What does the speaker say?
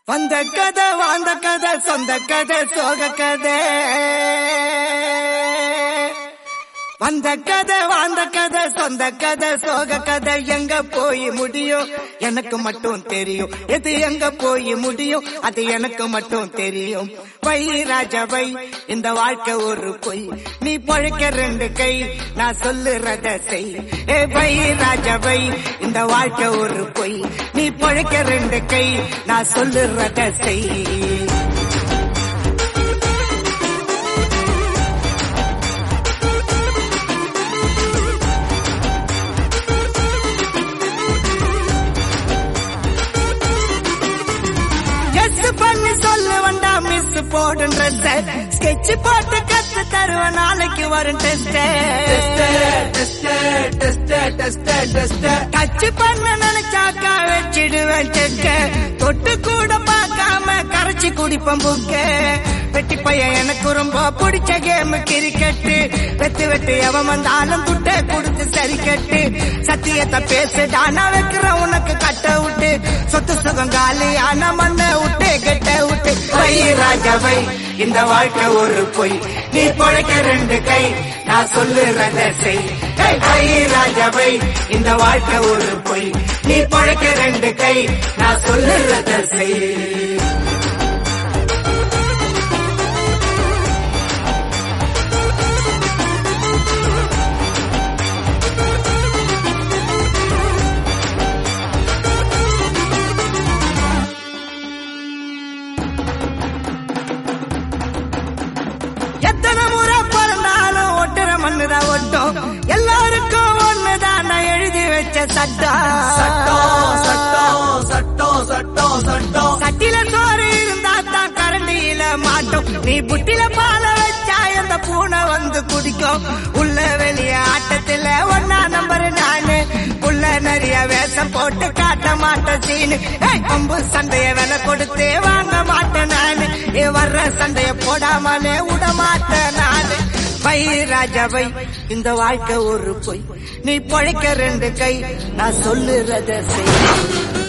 வந்த கதை வாழ்ந்த கதை சொந்த கதை சோக கதை வந்த கதை வாழ்ந்த கதை சொந்த கதை சோக கதை எங்க போய் முடியும் எனக்கு மட்டும் தெரியும் எது எங்க போய் முடியும் அது எனக்கு மட்டும் தெரியும் வை ராஜா வை இந்த வாழ்க்கை ஒரு பொய் நீ பழைக்க ரெண்டு கை நான் சொல்லுறத செய் ஏ வை ராஜா வை இந்த வாழ்க்கை ஒரு பொய் நீ பழைக்க ரெண்டு கை நான் சொல்லுறத செய் எஸ் பண்ணி சொல்லு வண்டா மிஸ் போடுன்ற ஸ்கெட்ச் போட்டு கத்து தருவேன் நாளைக்கு வரும் டெஸ்ட் டச் பண்ண நினைச்சாக்கா வச்சிடுவேன் செக்க தொட்டு கூட பார்க்காம கரைச்சி குடிப்பேன் புக்க வெட்டி பையன் எனக்கு ரொம்ப பிடிச்ச கேம் கிரிக்கெட்டு வெத்து வெட்டு எவன் வந்தாலும் துட்டை கொடுத்து சரி கட்டு சத்தியத்தை பேசுடா நான் வைக்கிறேன் உனக்கு கட்ட விட்டு சொத்து சுகம் காலி ஆனா மண்ண விட்டு கெட்ட விட்டு வை ராஜா வை இந்த வாழ்க்கை ஒரு பொய் நீ பொழைக்க ரெண்டு கை நான் சொல்லுறத செய் ஏய், வை ராஜா வை இந்த வாழ்க்கை ஒரு பொய் நீ பொழைக்க ரெண்டு கை நான் சொல்லுறத செய் எத்தனை முறை பிறந்தாலும் ஒட்டுற மண்ணுதான் ஒட்டும் எல்லாருக்கும் ஒண்ணுதான் நான் எழுதி வச்ச சட்டம் சட்டில சோறு இருந்தா தான் கரண்டியில மாட்டோம் நீ புட்டில பால வச்சா அந்த பூனை வந்து குடிக்கும் உள்ள வெளிய ஆட்டத்துல ஒன்னா நம்பர் நானு உள்ள நிறைய வேஷம் போட்டு காட்ட மாட்டேன் சீனு ஏய், அம்பு சண்டைய விலை கொடுத்து வாங்க மாட்டேன் நானு ஏ வர்ற சண்டைய போடாமலே விட மாட்டேன் நானு வை ராஜா வை இந்த வாழ்க்கை ஒரு பொய் நீ பொழைக்க ரெண்டு கை நான் சொல்லுறத செய்